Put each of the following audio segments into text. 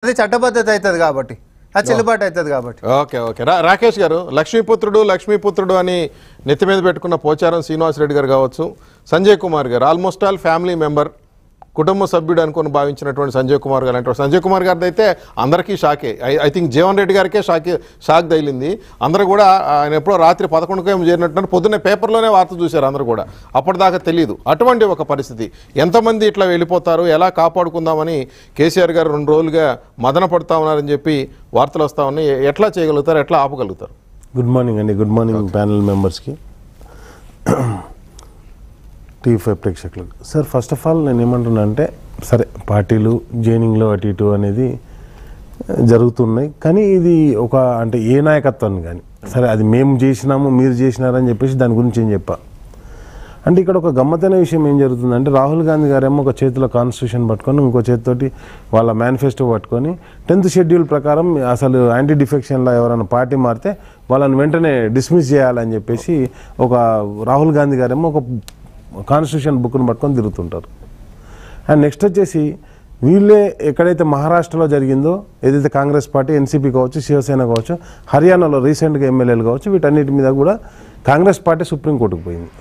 అది చట్టబద్ధత అవుతుంది కాబట్టి అది చెల్లుబాటు అవుతుంది కాబట్టి ఓకే ఓకే రా రాకేష్ గారు లక్ష్మీపుత్రుడు లక్ష్మీపుత్రుడు అని నెత్తి మీద పెట్టుకున్న పోచారం శ్రీనివాసరెడ్డి గారు కావచ్చు సంజయ్ కుమార్ గారు ఆల్మోస్ట్ ఆల్ ఫ్యామిలీ మెంబర్ కుటుంబ సభ్యుడు అనుకుని భావించినటువంటి సంజయ్ కుమార్ గారు అంటే సంజయ్ కుమార్ గారిది అయితే అందరికీ షాకే I I think Jeevan Reddy గారికే షాకే షాక్ తగిలింది అందరూ కూడా ఆయన ఎప్పుడో రాత్రి పదకొండుకు ఏమో చేరినట్టు పొద్దున్నే పేపర్లోనే వార్త చూశారు అందరూ కూడా అప్పటిదాకా తెలియదు అటువంటి ఒక పరిస్థితి ఎంతమంది ఇట్లా వెళ్ళిపోతారు ఎలా కాపాడుకుందామని కేసీఆర్ గారు రెండు రోజులుగా మదన పడుతా ఉన్నారని చెప్పి వార్తలు వస్తా ఉన్నాయి ఎట్లా చేయగలుగుతారు ఎట్లా ఆపగలుగుతారు గుడ్ మార్నింగ్ అండి గుడ్ మార్నింగ్ ప్యానల్ మెంబర్స్కి టీవీ ఫైవ్ ప్రేక్షకులకు సార్ ఫస్ట్ ఆఫ్ ఆల్ నేను ఏమంటున్నా అంటే సరే పార్టీలు జైనింగ్లో అటు ఇటు అనేది ఆ, జరుగుతున్నాయి కానీ ఇది ఒక అంటే ఏ నాయకత్వాన్ని కానీ సరే అది మేము చేసినాము మీరు చేసినారని చెప్పేసి దాని గురించి ఏం చెప్పా అంటే ఇక్కడ ఒక గమ్మత్తైన విషయం ఏం జరుగుతుందంటే రాహుల్ గాంధీ గారేమో ఒక చేతిలో కాన్స్టిట్యూషన్ పట్టుకొని ఇంకో చేతితోటి వాళ్ళ మేనిఫెస్టో పట్టుకొని టెన్త్ షెడ్యూల్ ప్రకారం అసలు యాంటీ డిఫెక్షన్లో ఎవరైనా పార్టీ మారితే వాళ్ళని వెంటనే డిస్మిస్ చేయాలని చెప్పేసి ఒక రాహుల్ గాంధీ గారేమో ఒక కాన్స్టిట్యూషన్ బుక్ను పట్టుకొని తిరుగుతుంటారు అండ్ నెక్స్ట్ వచ్చేసి వీళ్ళే ఎక్కడైతే మహారాష్ట్రలో జరిగిందో ఏదైతే కాంగ్రెస్ పార్టీ ఎన్సీపీ కావచ్చు శివసేన కావచ్చు హర్యానాలో రీసెంట్గా ఎమ్మెల్యేలు కావచ్చు వీటన్నిటి మీద కూడా కాంగ్రెస్ పార్టీ సుప్రీంకోర్టుకు పోయింది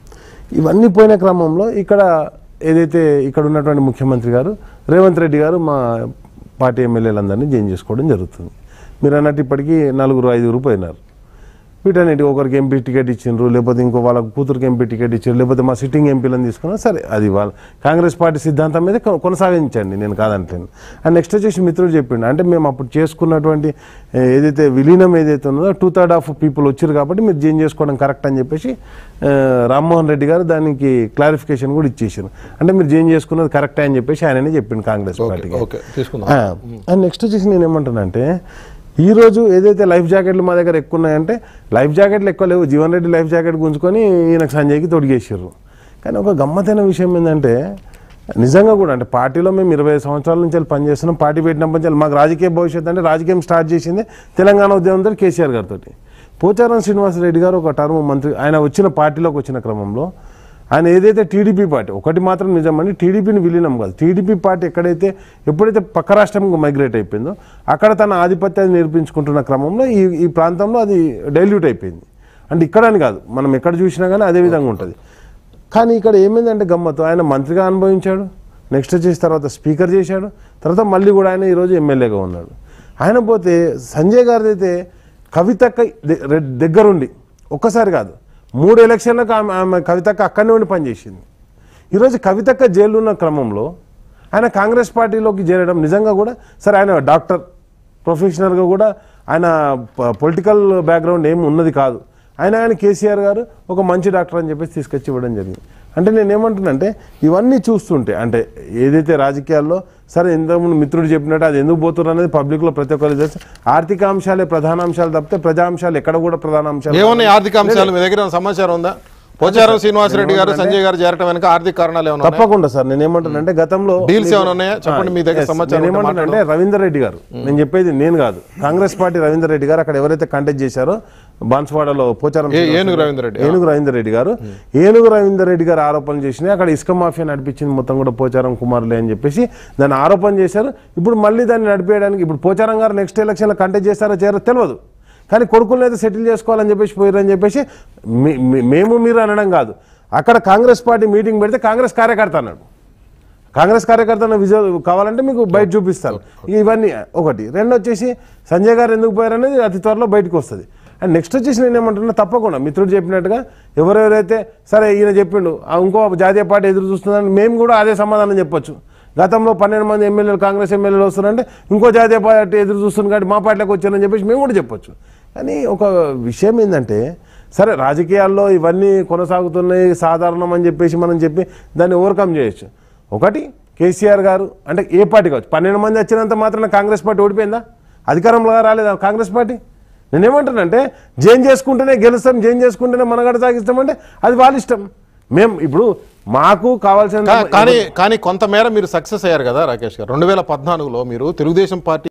ఇవన్నీ పోయిన క్రమంలో ఇక్కడ ఏదైతే ఇక్కడ ఉన్నటువంటి ముఖ్యమంత్రి గారు రేవంత్ రెడ్డి గారు మా పార్టీ ఎమ్మెల్యేలందరినీ జైన్ చేసుకోవడం జరుగుతుంది మీరు అన్నట్టు ఇప్పటికీ నలుగురు ఐదుగురు పోయినారు వీటన్నిటి ఒకరికి ఎంపీ టికెట్ ఇచ్చిండ్రు లేకపోతే ఇంకో వాళ్ళ కూతురికి ఎంపీ టికెట్ ఇచ్చారు లేకపోతే మా సిట్టింగ్ ఎంపీలను తీసుకున్నా సరే అది వాళ్ళ కాంగ్రెస్ పార్టీ సిద్ధాంతం మీద కొ- కొనసాగించండి నేను కాదంటలేను అండ్ నెక్స్ట్ వచ్చేసి మిత్రుడు చెప్పిండు అంటే మేము అప్పుడు చేసుకున్నటువంటి ఏ, ఏదైతే విలీనం ఏదైతే ఉన్నదో టూ థర్డ్ ఆఫ్ పీపుల్ వచ్చారు కాబట్టి మీరు చేంజ్ చేసుకోవడం కరెక్ట్ అని చెప్పేసి ఆ, రామ్మోహన్ రెడ్డి గారు దానికి క్లారిఫికేషన్ కూడా ఇచ్చేసారు అంటే మీరు చేంజ్ చేసుకున్నది కరెక్టే అని చెప్పేసి ఆయననే చెప్పిండు కాంగ్రెస్ పార్టీకి ఓకే తీసుకుందాం అండ్ నెక్స్ట్ వచ్చేసి నేను ఏమంటానంటే ఈ రోజు ఏదైతే లైఫ్ జాకెట్లు మా దగ్గర ఎక్కువ ఉన్నాయంటే లైఫ్ జాకెట్లు ఎక్కువ లేవు జీవన్ రెడ్డి లైఫ్ జాకెట్ గుంజుకొని ఈయనకు సంజయ్కి తొడిగేసారు కానీ ఒక గమ్మతైన విషయం ఏంటంటే నిజంగా కూడా అంటే పార్టీలో మేము ఇరవై సంవత్సరాల నుంచి వెళ్ళి పనిచేస్తున్నాం పార్టీ పెట్టినప్పటి నుంచి మాకు రాజకీయ భవిష్యత్తు అంటే రాజకీయం స్టార్ట్ చేసింది తెలంగాణ ఉద్యమంతో కేసీఆర్ గారితో పోచారం శ్రీనివాసరెడ్డి గారు ఒక టర్మ్ మంత్రి ఆయన వచ్చిన పార్టీలోకి వచ్చిన క్రమంలో ఆయన ఏదైతే టీడీపీ పార్టీ ఒకటి మాత్రం నిజమండి టీడీపీని విలీనం కాదు టీడీపీ పార్టీ ఎక్కడైతే ఎప్పుడైతే పక్క రాష్ట్రంకి మైగ్రేట్ అయిపోయిందో అక్కడ తన ఆధిపత్యాన్ని నేర్పించుకుంటున్న క్రమంలో ఈ ఈ ప్రాంతంలో అది డైల్యూట్ అయిపోయింది అంటే ఇక్కడ అని కాదు మనం ఎక్కడ చూసినా కానీ అదే విధంగా ఉంటుంది కానీ ఇక్కడ ఏమైందంటే గమ్మత్తు ఆయన మంత్రిగా అనుభవించాడు నెక్స్ట్ వచ్చేసి తర్వాత స్పీకర్ చేశాడు తర్వాత మళ్ళీ కూడా ఆయన ఈరోజు ఎమ్మెల్యేగా ఉన్నాడు ఆయన పోతే సంజయ్ గారిది అయితే కవితక్క ద- రె- దగ్గరుండి ఒక్కసారి కాదు మూడు ఎలక్షన్లకు ఆమె ఆమె కవితక్క అక్కడనే ఉండి పనిచేసింది ఈరోజు కవితక్క జైలు ఉన్న క్రమంలో ఆయన కాంగ్రెస్ పార్టీలోకి చేరడం నిజంగా కూడా సరే ఆయన డాక్టర్ ప్రొఫెషనల్గా కూడా ఆయన పొలిటికల్ బ్యాక్గ్రౌండ్ ఏమి ఉన్నది కాదు ఆయన ఆయన కేసీఆర్ గారు ఒక మంచి డాక్టర్ అని చెప్పేసి తీసుకొచ్చి ఇవ్వడం జరిగింది అంటే నేను ఏమంటున్నానంటే ఇవన్నీ చూస్తుంటే అంటే ఏదైతే రాజకీయాల్లో సరే ఇంతకుముందు మిత్రుడు చెప్పినట్టు అది ఎందుకు పోతున్నారు అనేది పబ్లిక్లో ప్రతి ఒక్కరు తెలుసు ఆర్థిక అంశాలే ప్రధాన అంశాలు తప్పితే ప్రజా అంశాలు ఎక్కడ కూడా ప్రధాన అంశాలు ఏమన్నా ఆర్థిక అంశాలు మీ దగ్గర ఏమైనా సమాచారం ఉందా పోచారం శ్రీనివాసరెడ్డి గారు సంజయ్ గారు చేరటం వెనక ఆర్థిక కారణాలు ఏమైనా ఉన్నాయా? తప్పకుండా సార్ నేను ఏమంటానంటే గతంలో డీల్స్ ఏమైనా ఉన్నాయా చెప్పండి మీ దగ్గర Yes, సమాచారం నేను ఉంటే ఏమంటానంటే రవీందర్ రెడ్డి గారు నేను చెప్పేది నేను కాదు కాంగ్రెస్ పార్టీ రవీందర్ రెడ్డి గారు అక్కడ ఎవరైతే కంటెక్ట్ చేశారో బాన్స్వాడలో పోచారం ఏ- ఏనుగు రవీందర్ రెడ్డి ఏనుగు రవీందర్ రెడ్డి గారు ఏనుగు రవీందర్ రెడ్డి గారు ఆరోపణలు చేసినాయి అక్కడ ఇసుక మాఫియా నడిపించింది మొత్తం కూడా పోచారం కుమారులే అని చెప్పేసి దాన్ని ఆరోపణ చేశారు ఇప్పుడు మళ్ళీ దాన్ని నడిపేయడానికి ఇప్పుడు పోచారం గారు నెక్స్ట్ ఎలక్షన్లో కంటెక్ట్ చేస్తారో చేరో తెలియదు కానీ కొడుకులను అయితే సెటిల్ చేసుకోవాలని చెప్పేసి పోయారని చెప్పేసి మీ- మీ- మేము మీరు అనడం కాదు అక్కడ కాంగ్రెస్ పార్టీ మీటింగ్ పెడితే కాంగ్రెస్ కార్యకర్త అన్నాడు కాంగ్రెస్ కార్యకర్తను విజువల్ కావాలంటే మీకు బయట చూపిస్తాను ఇక ఇవన్నీ ఒకటి రెండు వచ్చేసి సంజయ్ గారు ఎందుకు పోయారు అనేది అతి త్వరలో బయటకు వస్తుంది అండ్ నెక్స్ట్ వచ్చేసి నేను ఏమంటున్నా తప్పకుండా మిత్రుడు చెప్పినట్టుగా ఎవరెవరైతే సరే ఈయన చెప్పిండు ఆ ఇంకో జాతీయ పార్టీ ఎదురు చూస్తుందని మేము కూడా అదే సమాధానం చెప్పొచ్చు గతంలో పన్నెండు మంది ఎమ్మెల్యేలు కాంగ్రెస్ ఎమ్మెల్యేలు వస్తున్నారంటే ఇంకో జాతీయ పార్టీ ఎదురు చూస్తుంది కాబట్టి మా పార్టీలోకి వచ్చారని చెప్పేసి మేము కూడా చెప్పొచ్చు కానీ ఒక విషయం ఏంటంటే సరే రాజకీయాల్లో ఇవన్నీ కొనసాగుతున్నాయి సాధారణం అని చెప్పేసి మనం చెప్పి దాన్ని ఓవర్కమ్ చేయొచ్చు ఒకటి కేసీఆర్ గారు అంటే ఏ పార్టీ కావచ్చు పన్నెండు మంది వచ్చినంత మాత్రాన కాంగ్రెస్ పార్టీ ఓడిపోయిందా అధికారంలో రాలేదా కాంగ్రెస్ పార్టీ నేనేమంటానంటే జైన్ చేసుకుంటేనే గెలుస్తాం జైన్ చేసుకుంటేనే మనగడ సాగిస్తామంటే అది వాళ్ళ ఇష్టం మేము ఇప్పుడు మాకు కావాల్సిన కా- కానీ కానీ కొంతమేర మీరు సక్సెస్ అయ్యారు కదా రాకేష్ గారు రెండు వేల పద్నాలుగులో మీరు తెలుగుదేశం పార్టీ